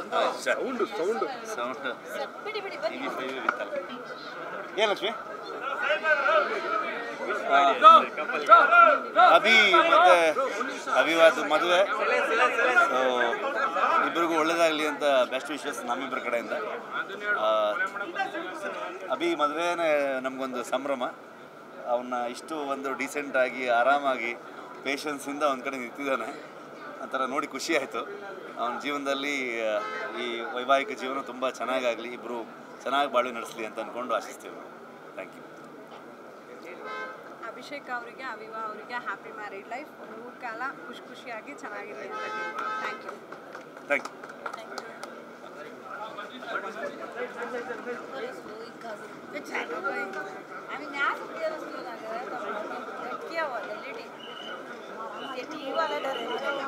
sound sound sound ಬಿಡಿ ಬಿಡಿ ಬನ್ನಿ ಟಿ ವಿ ಫೈವ್ ಇತ್ತಲ್ಲ ಏನು ಲಕ್ಷ್ಮಿ ಅಭಿ ಮತ್ತೆ ಅಭಿವಾದ ಮದುವೆ ಸೊ ಇಬ್ಬರಿಗೂ ಒಳ್ಳೇದಾಗಲಿ ಅಂತ ಬೆಸ್ಟ್ ವಿಶಸ್ ನಮ್ಮಿಬ್ಬರ ಕಡೆಯಿಂದ ಆ, ಅಭಿ ಮದುವೆನೇ ನಮಗೊಂದು ಸಂಭ್ರಮ ಅವನ್ನ ಇಷ್ಟು ಒಂದು ಡೀಸೆಂಟಾಗಿ ಆರಾಮಾಗಿ ಪೇಷನ್ಸಿಂದ ಒಂದು ಕಡೆ ನಿಂತಿದ್ದಾನೆ ಒಂಥರ ನೋಡಿ ಖುಷಿ ಆಯಿತು ಅವನ ಜೀವನದಲ್ಲಿ ಆ, ಈ ವೈವಾಹಿಕ ಜೀವನ ತುಂಬ ಚೆನ್ನಾಗಾಗಲಿ ಇಬ್ಬರು ಚೆನ್ನಾಗಿ ಬಾಳಿ ನಡೆಸಲಿ ಅಂತ ಅಂದ್ಕೊಂಡು ಆಶಿಸ್ತೀವಿ ಥ್ಯಾಂಕ್ ಯು ಅಭಿಷೇಕ್ ಅವರಿಗೆ ಅವಿವಾ ಅವರಿಗೆ ಹ್ಯಾಪಿ ಮ್ಯಾರಿಡ್ ಲೈಫ್ ಮೂರು ಕಾಲ ಖುಷಿ ಖುಷಿಯಾಗಿ ಚೆನ್ನಾಗಿರಲಿ ಅಂತ ಥ್ಯಾಂಕ್ ಯು ಥ್ಯಾಂಕ್ ಯು आम्ही न्यास दिवस नक्की हवं एल ई डी टी व्हीवाला ठरेल